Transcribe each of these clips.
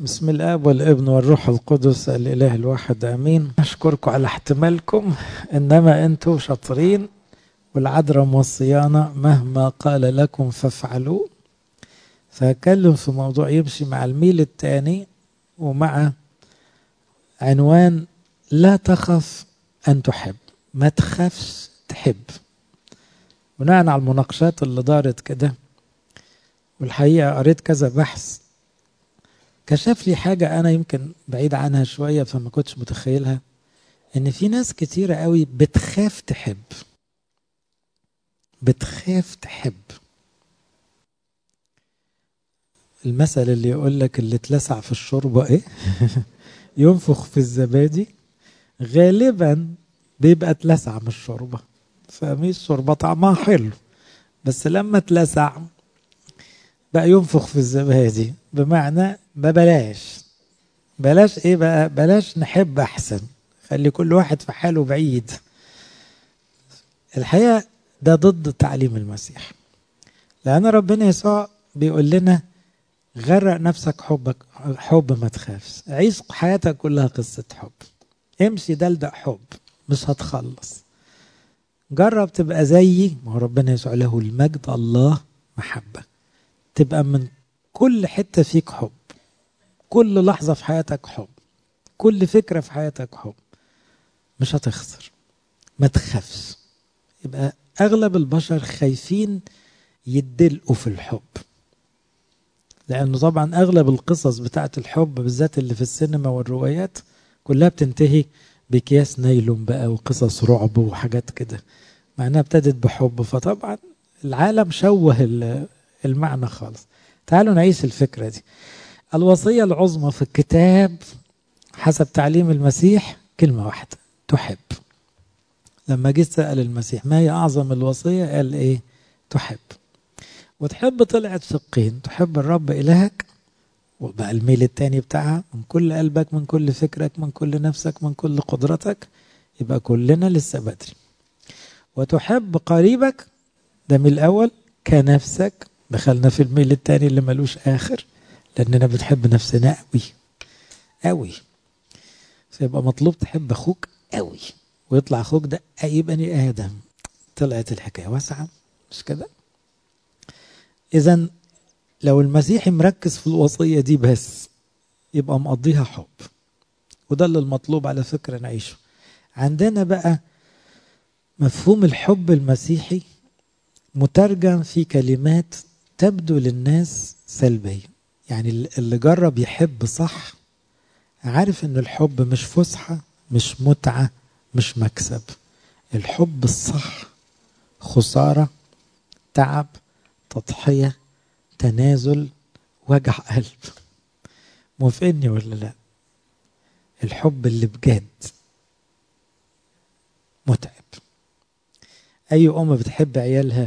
بسم الاب والابن والروح القدس الاله الواحد امين اشكركم على احتمالكم انما انتم شاطرين والعذراء موصيانا مهما قال لكم فافعلوا فهتكلم في موضوع يمشي مع الميل الثاني ومع عنوان لا تخف ان تحب ما تخافش تحب بناء على المناقشات اللي دارت كده والحقيقه قريت كذا بحث كشف لي حاجة أنا يمكن بعيد عنها شوية فما كنتش متخيلها إن في ناس كتيرة قوي بتخاف تحب بتخاف تحب المثل اللي يقول لك اللي اتلسع في الشوربة إيه ينفخ في الزبادي غالبا بيبقى اتلسع من الشوربة فمش الشوربة طعمها حلو بس لما اتلسع بقى ينفخ في الزبادي بمعنى ما بلاش بلاش ايه بقى بلاش نحب احسن خلي كل واحد في حاله بعيد الحقيقه ده ضد تعليم المسيح لان ربنا يسوع بيقول لنا غرق نفسك حبك حب ما تخافش عيش حياتك كلها قصه حب امشي دلدق حب مش هتخلص جرب تبقى زيي ما هو ربنا يسوع له المجد الله محبه تبقى من كل حتة فيك حب كل لحظة في حياتك حب كل فكرة في حياتك حب مش هتخسر ما تخافش يبقى أغلب البشر خايفين يدلقوا في الحب لأنه طبعا أغلب القصص بتاعت الحب بالذات اللي في السينما والروايات كلها بتنتهي بأكياس نايلون بقى وقصص رعب وحاجات كده معناها ابتدت بحب فطبعا العالم شوه المعنى خالص تعالوا نعيش الفكرة دي الوصية العظمى في الكتاب حسب تعليم المسيح كلمة واحدة تحب لما جه سأل المسيح ما هي أعظم الوصية قال إيه تحب وتحب طلعت شقين تحب الرب إلهك وبقى الميل التاني بتاعها من كل قلبك من كل فكرك من كل نفسك من كل قدرتك يبقى كلنا لسه بدري وتحب قريبك ده من الأول كنفسك دخلنا في الميل التاني اللي ملوش آخر لأننا بنحب نفسنا قوي قوي فيبقى مطلوب تحب أخوك قوي ويطلع أخوك ده أي بني آدم طلعت الحكاية واسعة مش كده إذا لو المسيحي مركز في الوصية دي بس يبقى مقضيها حب وده اللي المطلوب على فكرة نعيشه عندنا بقى مفهوم الحب المسيحي مترجم في كلمات تبدو للناس سلبية يعني اللي جرب يحب صح عارف ان الحب مش فسحة مش متعة مش مكسب الحب الصح خسارة تعب تضحية تنازل وجع قلب موافقني ولا لا الحب اللي بجد متعب اي ام بتحب عيالها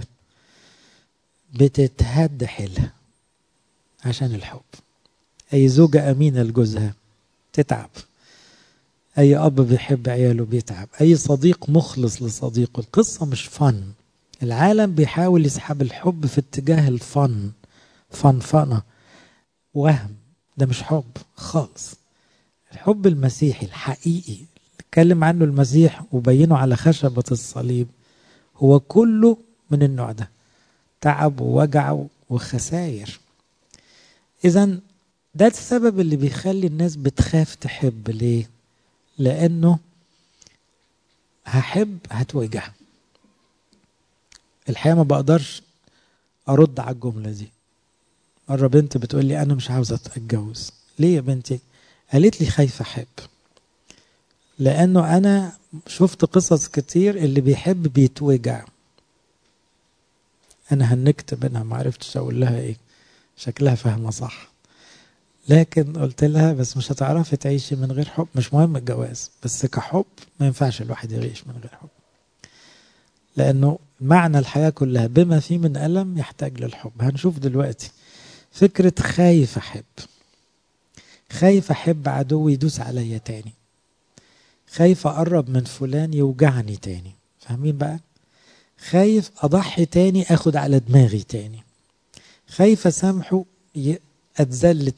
بتتهد حيلها عشان الحب اي زوجة امينة لجوزها تتعب اي اب بيحب عياله بيتعب اي صديق مخلص لصديقه القصة مش فن العالم بيحاول يسحب الحب في اتجاه الفن فنفنة وهم ده مش حب خالص الحب المسيحي الحقيقي اتكلم عنه المسيح وبينه على خشبة الصليب هو كله من النوع ده تعب ووجع وخساير اذا ده السبب اللي بيخلي الناس بتخاف تحب ليه لانه هحب هتوجع الحقيقه ما بقدرش ارد على الجمله دي مره بنت بتقول لي انا مش عاوزه اتجوز ليه يا بنتي قالت لي خايفه احب لانه انا شفت قصص كتير اللي بيحب بيتوجع انا هنكت منها ما عرفتش اقول لها ايه شكلها فاهمه صح لكن قلت لها بس مش هتعرفي تعيشي من غير حب مش مهم الجواز بس كحب ما ينفعش الواحد يعيش من غير حب لانه معنى الحياه كلها بما فيه من الم يحتاج للحب هنشوف دلوقتي فكره خايف احب خايف احب عدوي يدوس عليا تاني خايف اقرب من فلان يوجعني تاني فاهمين بقى خايف اضحي تاني اخد على دماغي تاني خايف اسامحه اتذل تاني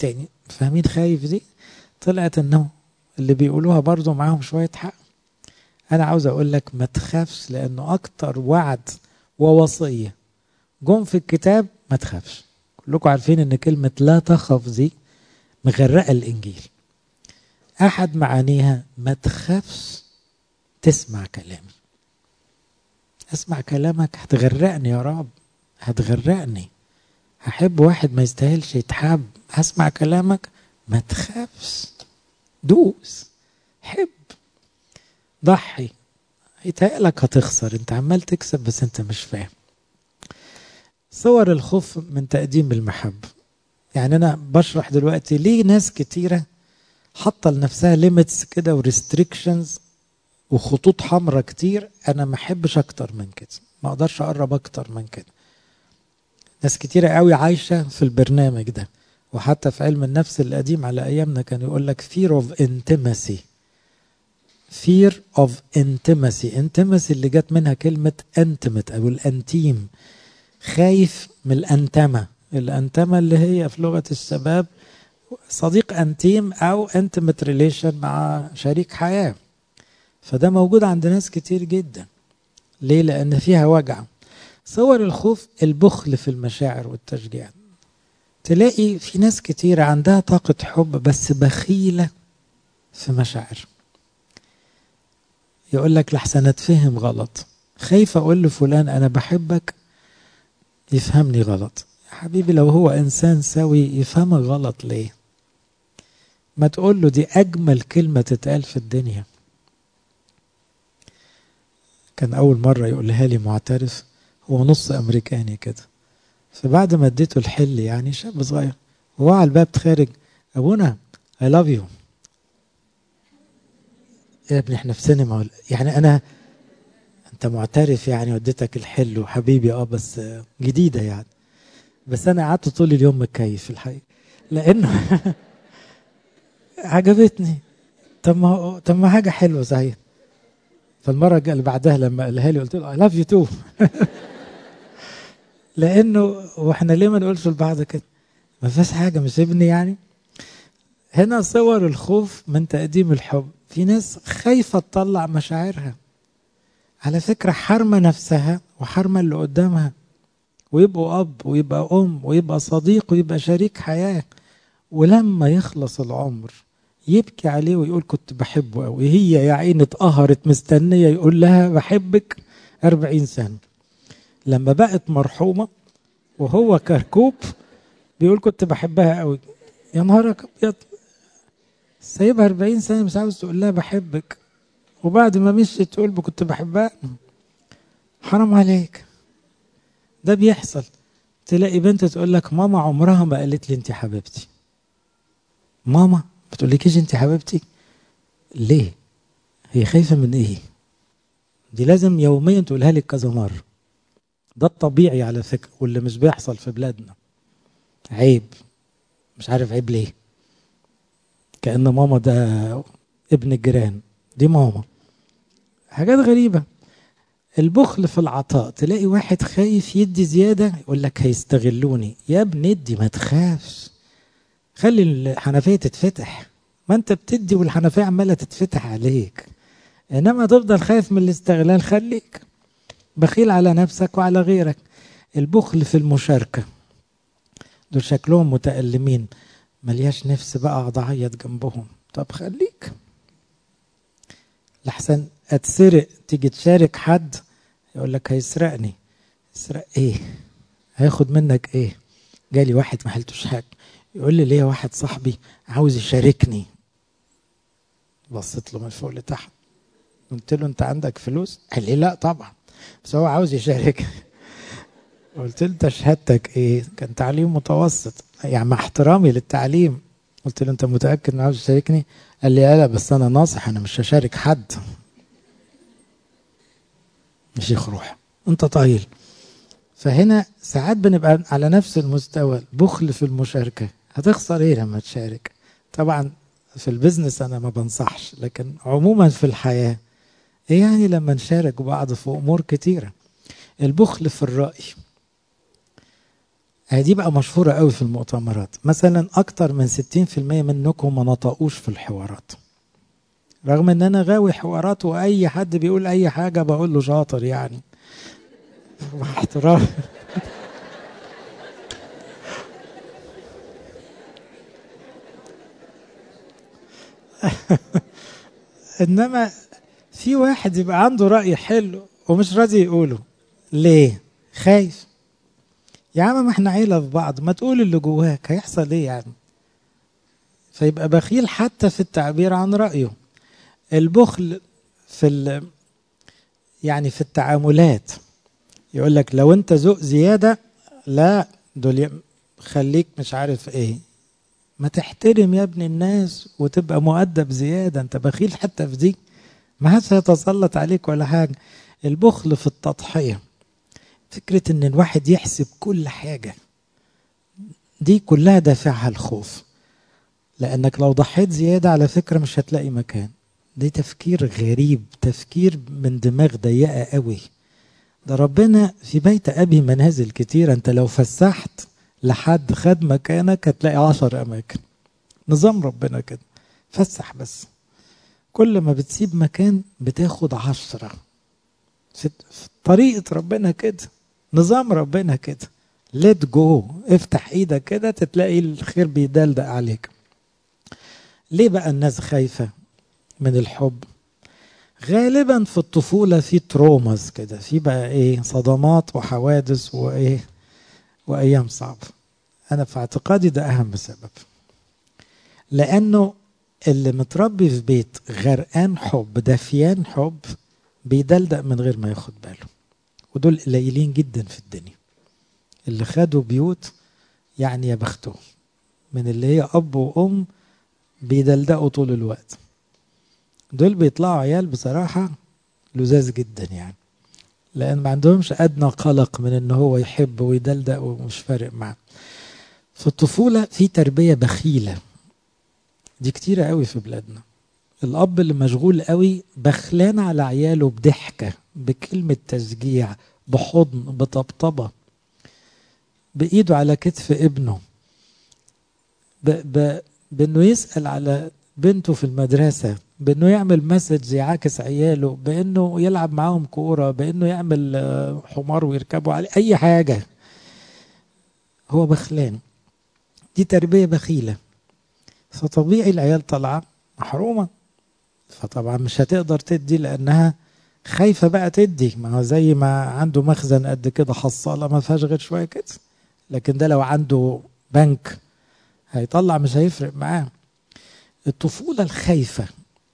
فاهمين خايف دي طلعت انه اللي بيقولوها برضو معاهم شوية حق انا عاوز اقول لك ما تخافش لانه اكتر وعد ووصية جم في الكتاب ما تخافش كلكم عارفين ان كلمة لا تخف دي مغرقة الانجيل احد معانيها ما تخافش تسمع كلامي اسمع كلامك هتغرقني يا رب هتغرقني هحب واحد ما يستاهلش يتحب هسمع كلامك ما تخافش دوس حب ضحي يتهيألك هتخسر انت عمال تكسب بس انت مش فاهم صور الخوف من تقديم المحبة يعني انا بشرح دلوقتي ليه ناس كتيرة حاطة لنفسها ليميتس كده وريستريكشنز وخطوط حمراء كتير انا ما احبش اكتر من كده ما اقدرش اقرب اكتر من كده ناس كتيرة قوي عايشة في البرنامج ده وحتى في علم النفس القديم على ايامنا كان يقول لك fear of intimacy fear of intimacy intimacy اللي جت منها كلمة intimate او الانتيم خايف من الانتمة الانتمة اللي هي في لغة الشباب صديق انتيم او intimate relation مع شريك حياة فده موجود عند ناس كتير جدا ليه لان فيها وجع صور الخوف البخل في المشاعر والتشجيع تلاقي في ناس كتير عندها طاقة حب بس بخيلة في مشاعر يقول لك لحسن اتفهم غلط خايف اقول لفلان انا بحبك يفهمني غلط يا حبيبي لو هو انسان سوي يفهمك غلط ليه ما تقول له دي اجمل كلمة تتقال في الدنيا كان اول مرة يقولها لي معترف هو نص امريكاني كده فبعد ما اديته الحل يعني شاب صغير وهو على الباب خارج ابونا I love you يا ابني احنا في سينما يعني انا انت معترف يعني وديتك الحل وحبيبي اه بس جديده يعني بس انا قعدت طول اليوم متكيف الحقيقه لانه عجبتني طب ما طب ما حاجه حلوه صحيح فالمره اللي بعدها لما قالها لي قلت له اي لاف يو تو لانه واحنا ليه ما نقولش لبعض كده ما فيهاش حاجه مش ابني يعني هنا صور الخوف من تقديم الحب في ناس خايفه تطلع مشاعرها على فكره حارمه نفسها وحارمه اللي قدامها ويبقوا اب ويبقى ام ويبقى صديق ويبقى شريك حياه ولما يخلص العمر يبكي عليه ويقول كنت بحبه قوي هي يا عيني اتقهرت مستنيه يقول لها بحبك أربعين سنه لما بقت مرحومه وهو كركوب بيقول كنت بحبها قوي يا نهارك ابيض سايبها 40 سنه مش عاوز تقول لها بحبك وبعد ما مشيت تقول كنت بحبها حرام عليك ده بيحصل تلاقي بنت تقول لك ماما عمرها ما قالت لي انت حبيبتي ماما ما تقولكيش انت حبيبتي ليه هي خايفه من ايه دي لازم يوميا تقولها لك كذا مره ده الطبيعي على فكره واللي مش بيحصل في بلادنا عيب مش عارف عيب ليه كأن ماما ده ابن الجيران دي ماما حاجات غريبة البخل في العطاء تلاقي واحد خايف يدي زيادة يقول لك هيستغلوني يا ابني ادي ما تخافش خلي الحنفية تتفتح ما انت بتدي والحنفية عمالة تتفتح عليك انما تفضل خايف من الاستغلال خليك بخيل على نفسك وعلى غيرك البخل في المشاركة دول شكلهم متألمين ملياش نفس بقى اقعد اعيط جنبهم طب خليك لحسن اتسرق تيجي تشارك حد يقول لك هيسرقني يسرق ايه هياخد منك ايه جالي واحد ما حلتوش حاجه يقول لي ليه واحد صاحبي عاوز يشاركني بصيت له من فوق لتحت قلت له انت عندك فلوس قال لي لا طبعا بس هو عاوز يشارك قلت له انت شهادتك ايه كان تعليم متوسط يعني مع احترامي للتعليم قلت له انت متاكد انه عاوز يشاركني قال لي لا بس انا ناصح انا مش هشارك حد مش روح انت طايل فهنا ساعات بنبقى على نفس المستوى بخل في المشاركه هتخسر ايه لما تشارك طبعا في البزنس انا ما بنصحش لكن عموما في الحياه ايه يعني لما نشارك بعض في امور كتيره البخل في الراي دي بقى مشهورة قوي في المؤتمرات مثلا أكتر من 60% منكم ما نطقوش في الحوارات رغم ان انا غاوي حوارات واي حد بيقول اي حاجة بقول له شاطر يعني مع احترامي انما في واحد يبقى عنده رأي حلو ومش راضي يقوله ليه خايف يا عم ما احنا عيلة في بعض ما تقول اللي جواك هيحصل ايه يعني فيبقى بخيل حتى في التعبير عن رأيه البخل في ال يعني في التعاملات يقول لك لو انت ذوق زيادة لا دول خليك مش عارف ايه ما تحترم يا ابن الناس وتبقى مؤدب زيادة انت بخيل حتى في دي ما حدش هيتسلط عليك ولا حاجة البخل في التضحية فكرة ان الواحد يحسب كل حاجة دي كلها دافعها الخوف لانك لو ضحيت زيادة على فكرة مش هتلاقي مكان دي تفكير غريب تفكير من دماغ ضيقة قوي ده ربنا في بيت أبي منازل كتير أنت لو فسحت لحد خد مكانك هتلاقي عشر أماكن نظام ربنا كده فسح بس كل ما بتسيب مكان بتاخد عشرة في طريقة ربنا كده نظام ربنا كده ليت جو افتح ايدك كده تتلاقي الخير بيدلدق عليك ليه بقى الناس خايفة من الحب غالبا في الطفولة في تروماز كده في بقى ايه صدمات وحوادث وايه وايام صعبة انا في اعتقادي ده اهم سبب لانه اللي متربي في بيت غرقان حب دفيان حب بيدلدق من غير ما ياخد باله ودول قليلين جدا في الدنيا اللي خدوا بيوت يعني يا بختهم من اللي هي اب وام بيدلدقوا طول الوقت دول بيطلعوا عيال بصراحة لزاز جدا يعني لأن ما عندهمش أدنى قلق من إن هو يحب ويدلدق ومش فارق معاه في الطفولة في تربية بخيلة دي كتيرة قوي في بلادنا الأب اللي مشغول قوي بخلان على عياله بضحكة بكلمة تشجيع بحضن بطبطبة بإيده على كتف ابنه ب... ب... بأنه يسأل على بنته في المدرسة بأنه يعمل مسج يعاكس عياله بأنه يلعب معاهم كورة بأنه يعمل حمار ويركبوا عليه أي حاجة هو بخلان دي تربية بخيلة فطبيعي العيال طالعة محرومة فطبعا مش هتقدر تدي لأنها خايفة بقى تدي ما هو زي ما عنده مخزن قد كده حصالة ما فيهاش غير شوية كده لكن ده لو عنده بنك هيطلع مش هيفرق معاه الطفولة الخايفة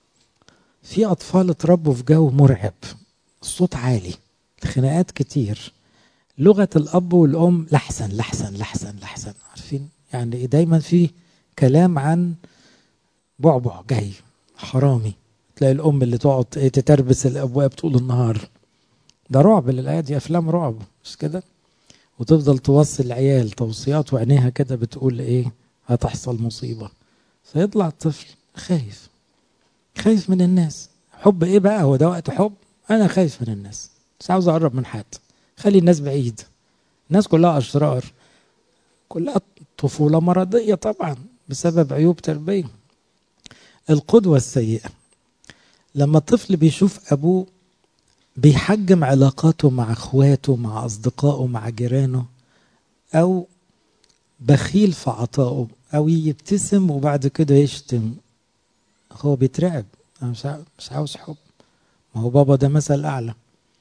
في أطفال اتربوا في جو مرعب الصوت عالي الخناقات كتير لغة الأب والأم لحسن لحسن لحسن لحسن عارفين يعني دايما في كلام عن بعبع جاي حرامي تلاقي الأم اللي تقعد تتربس الأبواب طول النهار ده رعب للآيات دي أفلام رعب مش كده وتفضل توصي العيال توصيات وعينيها كده بتقول إيه هتحصل مصيبة فيطلع الطفل خايف خايف من الناس حب ايه بقى هو ده وقت حب انا خايف من الناس مش عاوز اقرب من حد خلي الناس بعيد الناس كلها اشرار كلها طفوله مرضيه طبعا بسبب عيوب تربيه القدوه السيئه لما الطفل بيشوف ابوه بيحجم علاقاته مع اخواته مع اصدقائه مع جيرانه او بخيل في عطائه او يبتسم وبعد كده يشتم هو بيترعب انا مش مش عاوز حب ما هو بابا ده مثل اعلى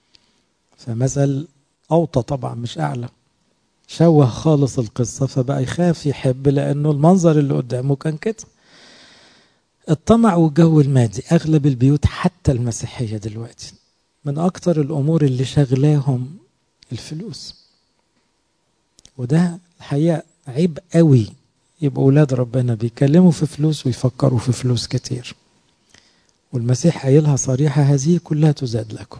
فمثل اوطى طبعا مش اعلى شوه خالص القصة فبقى يخاف يحب لأنه المنظر اللي قدامه كان كده الطمع والجو المادي أغلب البيوت حتى المسيحية دلوقتي من أكتر الأمور اللي شغلاهم الفلوس وده الحقيقة عيب قوي يبقوا أولاد ربنا بيتكلموا في فلوس ويفكروا في فلوس كتير والمسيح قايلها صريحة هذه كلها تزاد لكم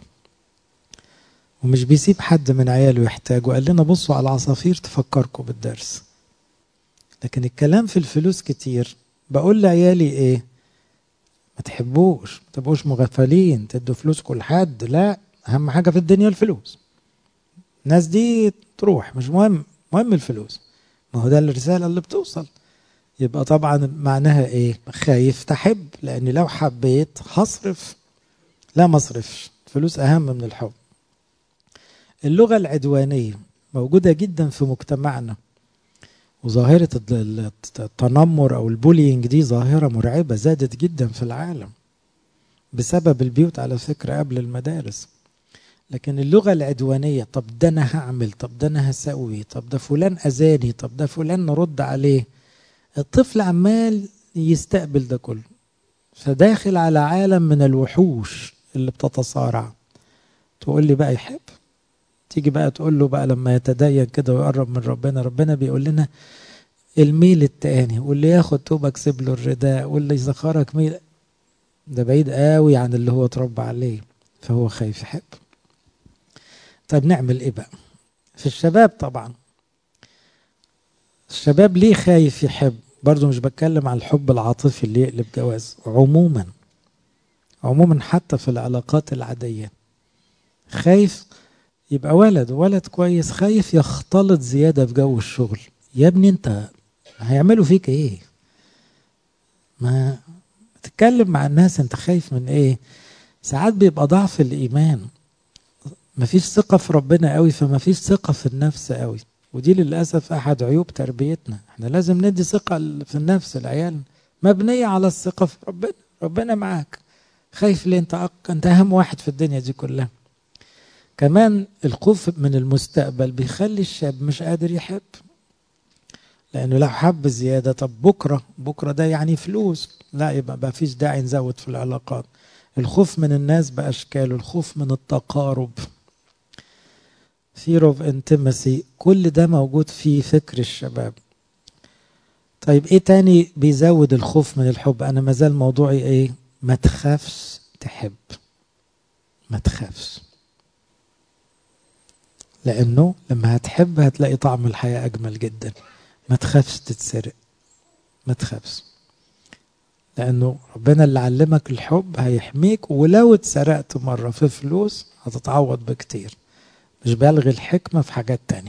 ومش بيسيب حد من عياله يحتاج وقال لنا بصوا على العصافير تفكركم بالدرس لكن الكلام في الفلوس كتير بقول لعيالي ايه ما تحبوش ما تبقوش مغفلين تدوا فلوسكم لحد لا اهم حاجه في الدنيا الفلوس الناس دي تروح مش مهم مهم الفلوس ما هو ده الرسالة اللي بتوصل يبقى طبعا معناها ايه خايف تحب لان لو حبيت هصرف لا ما اصرفش فلوس اهم من الحب اللغة العدوانية موجودة جدا في مجتمعنا وظاهرة التنمر أو البولينج دي ظاهرة مرعبة زادت جدا في العالم بسبب البيوت على فكرة قبل المدارس لكن اللغة العدوانية طب ده أنا هعمل طب ده أنا هسوي طب ده فلان أذاني طب ده فلان نرد عليه الطفل عمال يستقبل ده كله فداخل على عالم من الوحوش اللي بتتصارع تقول لي بقى يحب تيجي بقى تقول له بقى لما يتدين كده ويقرب من ربنا ربنا بيقول لنا الميل التاني واللي ياخد توبك سيب له الرداء واللي يزخرك ميل ده بعيد قوي عن اللي هو اتربى عليه فهو خايف يحب طيب نعمل ايه بقى في الشباب طبعا الشباب ليه خايف يحب برضه مش بتكلم عن الحب العاطفي اللي يقلب جواز عموما عموما حتى في العلاقات العادية خايف يبقى ولد ولد كويس خايف يختلط زيادة في جو الشغل يا ابني انت هيعملوا فيك ايه ما تتكلم مع الناس انت خايف من ايه ساعات بيبقى ضعف الايمان مفيش ثقة في ربنا قوي فمفيش ثقة في النفس قوي ودي للأسف أحد عيوب تربيتنا احنا لازم ندي ثقة في النفس العيال مبنية على الثقة في ربنا ربنا معاك خايف ليه انت أق... انت أهم واحد في الدنيا دي كلها كمان الخوف من المستقبل بيخلي الشاب مش قادر يحب لأنه لو حب زيادة طب بكرة بكرة ده يعني فلوس لا يبقى ما فيش داعي نزود في العلاقات الخوف من الناس بأشكاله الخوف من التقارب fear of intimacy كل ده موجود في فكر الشباب طيب ايه تاني بيزود الخوف من الحب انا مازال موضوعي ايه ما تخافش تحب ما تخافش لانه لما هتحب هتلاقي طعم الحياة اجمل جدا ما تخافش تتسرق ما تخافش لانه ربنا اللي علمك الحب هيحميك ولو اتسرقت مرة في فلوس هتتعوض بكتير مش بلغي الحكمة في حاجات تانية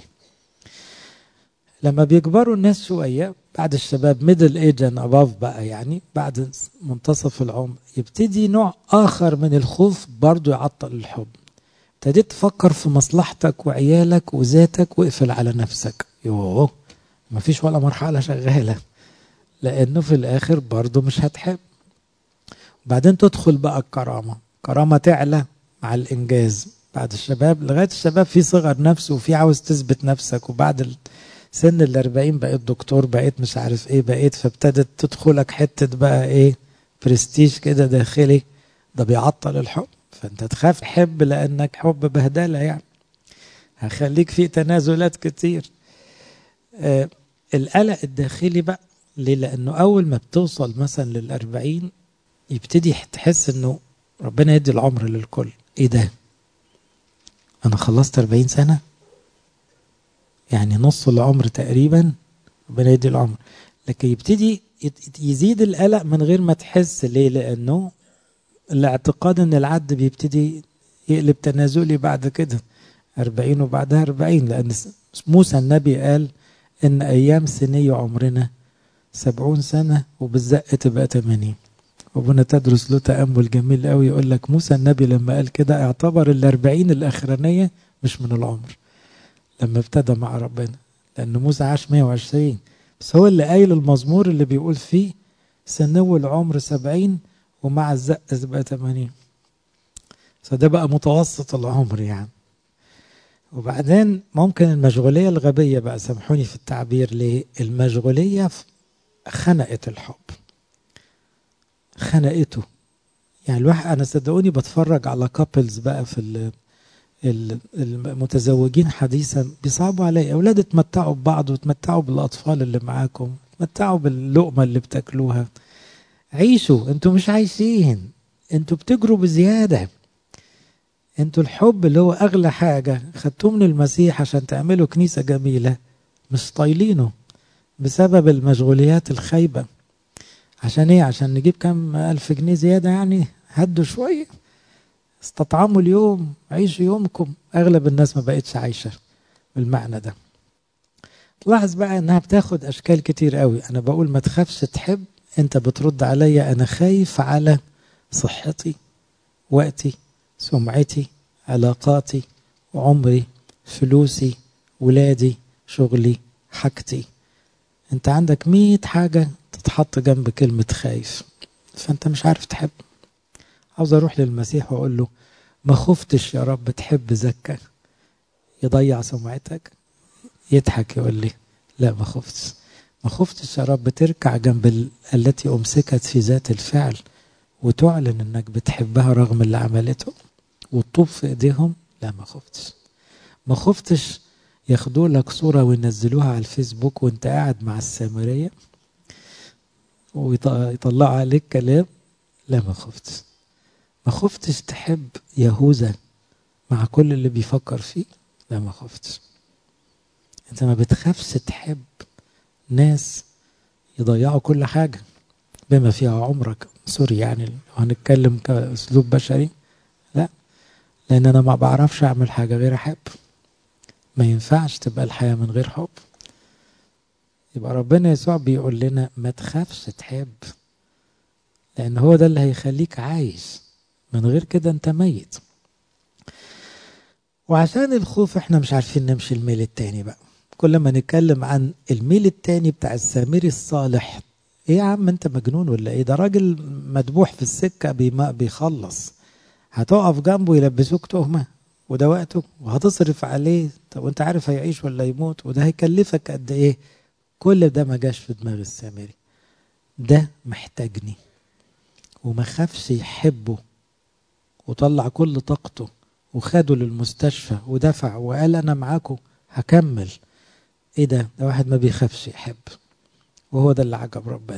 لما بيكبروا الناس شوية بعد الشباب ميدل ايج ان اباف بقى يعني بعد منتصف العمر يبتدي نوع اخر من الخوف برضو يعطل الحب ابتديت تفكر في مصلحتك وعيالك وذاتك واقفل على نفسك يوه مفيش ولا مرحلة شغالة لانه في الاخر برضو مش هتحب وبعدين تدخل بقى الكرامة كرامة تعلى مع الانجاز بعد الشباب لغايه الشباب في صغر نفس وفي عاوز تثبت نفسك وبعد سن ال 40 بقيت دكتور بقيت مش عارف ايه بقيت فابتدت تدخلك حته بقى ايه برستيج كده داخلي ده بيعطل الحب فانت تخاف تحب لانك حب بهدله يعني هخليك في تنازلات كتير آه القلق الداخلي بقى ليه لانه اول ما بتوصل مثلا للأربعين يبتدي تحس انه ربنا يدي العمر للكل ايه ده أنا خلصت 40 سنة يعني نص العمر تقريبا ربنا يدي العمر لكن يبتدي يزيد القلق من غير ما تحس ليه لأنه الاعتقاد أن العد بيبتدي يقلب تنازلي بعد كده 40 وبعدها 40 لأن موسى النبي قال إن أيام سني عمرنا سبعون سنة وبالزق تبقى 80 وابونا تدرس له تأمل جميل قوي يقول لك موسى النبي لما قال كده اعتبر الأربعين الأخرانية مش من العمر لما ابتدى مع ربنا لأن موسى عاش 120 بس هو اللي قايل المزمور اللي بيقول فيه سنو العمر سبعين ومع الزق تبقى 80 فده بقى متوسط العمر يعني وبعدين ممكن المشغولية الغبية بقى سامحوني في التعبير ليه المشغولية خنقت الحب خنقته يعني الواحد انا صدقوني بتفرج على كابلز بقى في المتزوجين حديثا بيصعبوا علي اولاد اتمتعوا ببعض وتمتعوا بالاطفال اللي معاكم تمتعوا باللقمه اللي بتاكلوها عيشوا انتوا مش عايشين انتوا بتجروا بزياده انتوا الحب اللي هو اغلى حاجه خدتوه من المسيح عشان تعملوا كنيسه جميله مش طايلينه بسبب المشغوليات الخايبه عشان ايه عشان نجيب كام الف جنيه زياده يعني هدوا شويه استطعموا اليوم عيشوا يومكم اغلب الناس ما بقتش عايشه بالمعنى ده لاحظ بقى انها بتاخد اشكال كتير قوي انا بقول ما تخافش تحب انت بترد عليا انا خايف على صحتي وقتي سمعتي علاقاتي عمري فلوسي ولادي شغلي حاجتي انت عندك مية حاجة تتحط جنب كلمة خايف فانت مش عارف تحب عاوز اروح للمسيح واقول له ما خفتش يا رب تحب زكا يضيع سمعتك يضحك يقول لي لا ما خفتش ما خفتش يا رب تركع جنب ال... التي أمسكت في ذات الفعل وتعلن انك بتحبها رغم اللي عملته والطوب في ايديهم لا ما خفتش ما خفتش ياخدوا لك صورة وينزلوها على الفيسبوك وانت قاعد مع السامرية ويطلعوا عليك كلام لا ما خفتش ما خفتش تحب يهوذا مع كل اللي بيفكر فيه لا ما خفتش انت ما بتخافش تحب ناس يضيعوا كل حاجة بما فيها عمرك سوري يعني لو هنتكلم كأسلوب بشري لا لأن أنا ما بعرفش أعمل حاجة غير أحب ما ينفعش تبقى الحياة من غير حب يبقى ربنا يسوع بيقول لنا ما تخافش تحب لأن هو ده اللي هيخليك عايش من غير كده أنت ميت وعشان الخوف احنا مش عارفين نمشي الميل التاني بقى كل ما نتكلم عن الميل التاني بتاع السامري الصالح ايه يا عم انت مجنون ولا ايه ده راجل مدبوح في السكة بيخلص هتقف جنبه يلبسوك تهمة وده وقته وهتصرف عليه طب وانت عارف هيعيش ولا يموت وده هيكلفك قد ايه كل ده ما جاش في دماغ السامري ده محتاجني وما خافش يحبه وطلع كل طاقته وخده للمستشفى ودفع وقال انا معاكم هكمل ايه ده ده واحد ما بيخافش يحب وهو ده اللي عجب ربنا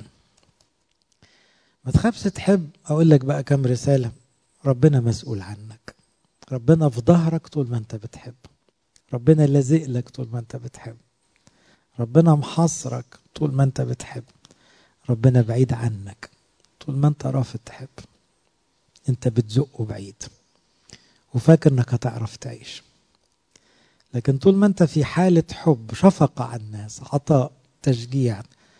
ما تخافش تحب اقول لك بقى كم رساله ربنا مسؤول عنك ربنا في ظهرك طول ما انت بتحب ربنا لازق لك طول ما انت بتحب ربنا محاصرك طول ما انت بتحب ربنا بعيد عنك طول ما انت رافض تحب انت بتزقه بعيد وفاكر انك هتعرف تعيش لكن طول ما انت في حالة حب شفقة على الناس عطاء تشجيع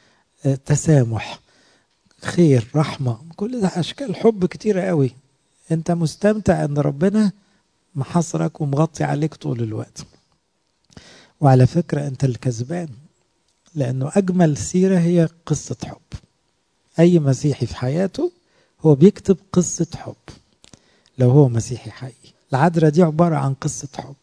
تسامح خير رحمة كل ده أشكال حب كتيرة قوي انت مستمتع ان ربنا محصرك ومغطي عليك طول الوقت وعلى فكرة انت الكسبان لانه اجمل سيرة هي قصة حب اي مسيحي في حياته هو بيكتب قصة حب لو هو مسيحي حقيقي العذراء دي عبارة عن قصة حب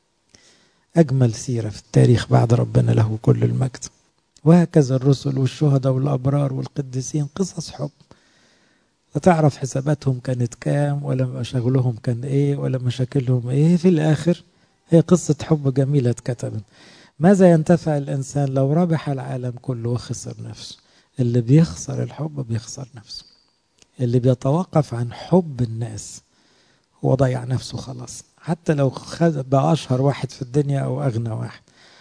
أجمل سيرة في التاريخ بعد ربنا له كل المجد وهكذا الرسل والشهداء والأبرار والقديسين قصص حب لا تعرف حساباتهم كانت كام ولا شغلهم كان ايه ولا مشاكلهم ايه في الآخر هي قصة حب جميلة اتكتبت ماذا ينتفع الإنسان لو ربح العالم كله وخسر نفسه اللي بيخسر الحب بيخسر نفسه اللي بيتوقف عن حب الناس هو ضيع نفسه خلاص حتى لو خد بقى أشهر واحد في الدنيا أو أغنى واحد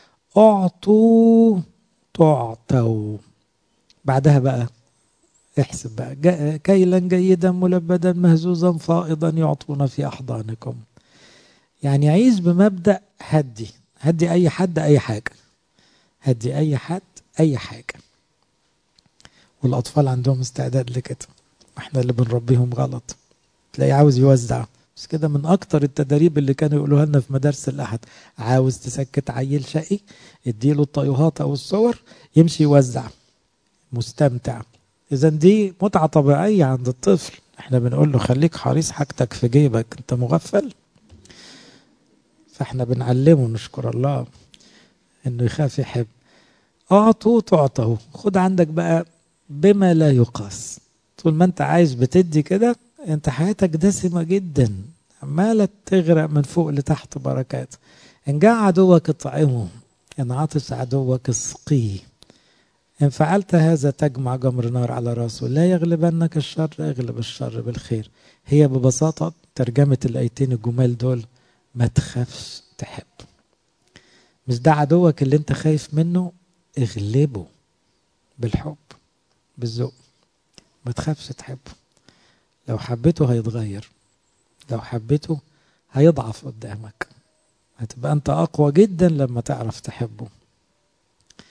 أعطوا تعطوا بعدها بقى احسب بقى كيلا جيدا ملبدا مهزوزا فائضا يعطون في أحضانكم يعني عيش بمبدأ هدي هدي أي حد أي حاجة هدي أي حد أي حاجة والأطفال عندهم استعداد لكده احنا اللي بنربيهم غلط تلاقيه عاوز يوزع بس كده من اكتر التدريب اللي كانوا يقولوها لنا في مدارس الاحد عاوز تسكت عيل شقي اديله الطيوهات او الصور يمشي يوزع مستمتع اذا دي متعه طبيعيه عند الطفل احنا بنقول له خليك حريص حاجتك في جيبك انت مغفل فاحنا بنعلمه نشكر الله انه يخاف يحب اعطوا تعطوا خد عندك بقى بما لا يقاس طول ما انت عايز بتدي كده انت حياتك دسمه جدا عماله تغرق من فوق لتحت بركات ان جاء عدوك اطعمه ان عطش عدوك اسقيه ان فعلت هذا تجمع جمر نار على راسه لا يغلبنك الشر اغلب الشر بالخير هي ببساطه ترجمه الايتين الجمال دول ما تخافش تحب مش ده عدوك اللي انت خايف منه اغلبه بالحب بالذوق ما تخافش تحبه لو حبيته هيتغير لو حبيته هيضعف قدامك هتبقى انت اقوى جدا لما تعرف تحبه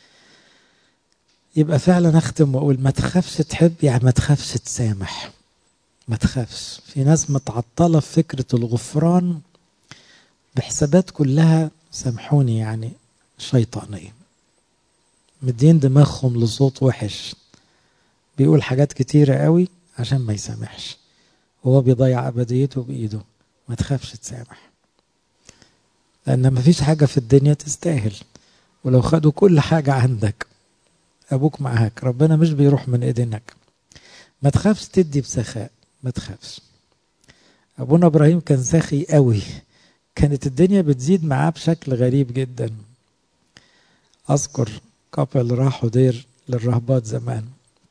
يبقى فعلا اختم واقول ما تخافش تحب يعني ما تخافش تسامح ما تخافش في ناس متعطله في فكره الغفران بحسابات كلها سامحوني يعني شيطانيه مدين دماغهم لصوت وحش بيقول حاجات كتيرة قوي عشان ما يسامحش وهو بيضيع أبديته بإيده ما تخافش تسامح لأن ما فيش حاجة في الدنيا تستاهل ولو خدوا كل حاجة عندك أبوك معاك ربنا مش بيروح من إيدينك ما تخافش تدي بسخاء ما تخافش أبونا إبراهيم كان سخي قوي كانت الدنيا بتزيد معاه بشكل غريب جدا أذكر كابل راحوا دير للرهبات زمان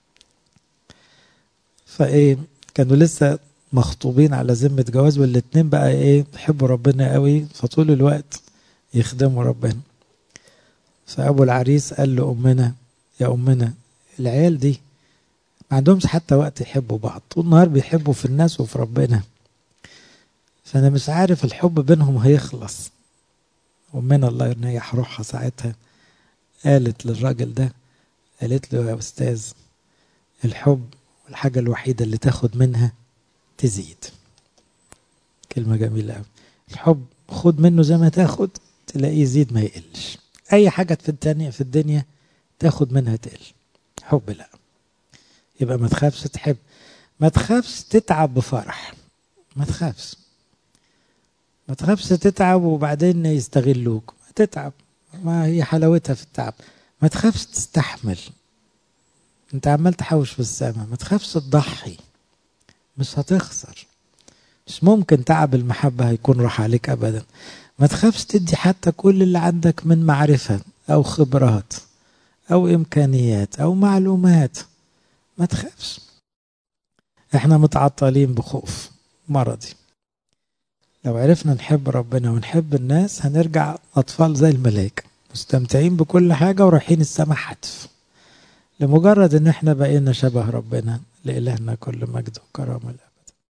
فايه كانوا لسه مخطوبين على ذمة جواز والاتنين بقى ايه بيحبوا ربنا قوي فطول الوقت يخدموا ربنا فابو العريس قال لامنا يا امنا العيال دي ما عندهمش حتى وقت يحبوا بعض طول النهار بيحبوا في الناس وفي ربنا فانا مش عارف الحب بينهم هيخلص امنا الله يريح روحها ساعتها قالت للراجل ده قالت له يا استاذ الحب الحاجة الوحيدة اللي تاخد منها تزيد كلمة جميلة قوي الحب خد منه زي ما تاخد تلاقيه يزيد ما يقلش أي حاجة في الدنيا في الدنيا تاخد منها تقل حب لا يبقى ما تخافش تحب ما تخافش تتعب بفرح ما تخافش ما تخافش تتعب وبعدين يستغلوك ما تتعب ما هي حلاوتها في التعب ما تخافش تستحمل انت عمال تحوش في السماء ما تخافش تضحي مش هتخسر مش ممكن تعب المحبة هيكون راح عليك أبدا ما تخافش تدي حتى كل اللي عندك من معرفة أو خبرات أو إمكانيات أو معلومات ما تخافش احنا متعطلين بخوف مرضي لو عرفنا نحب ربنا ونحب الناس هنرجع أطفال زي الملائكة مستمتعين بكل حاجة ورايحين السماء حتف لمجرد ان احنا بقينا شبه ربنا لإلهنا كل مجد وكرامة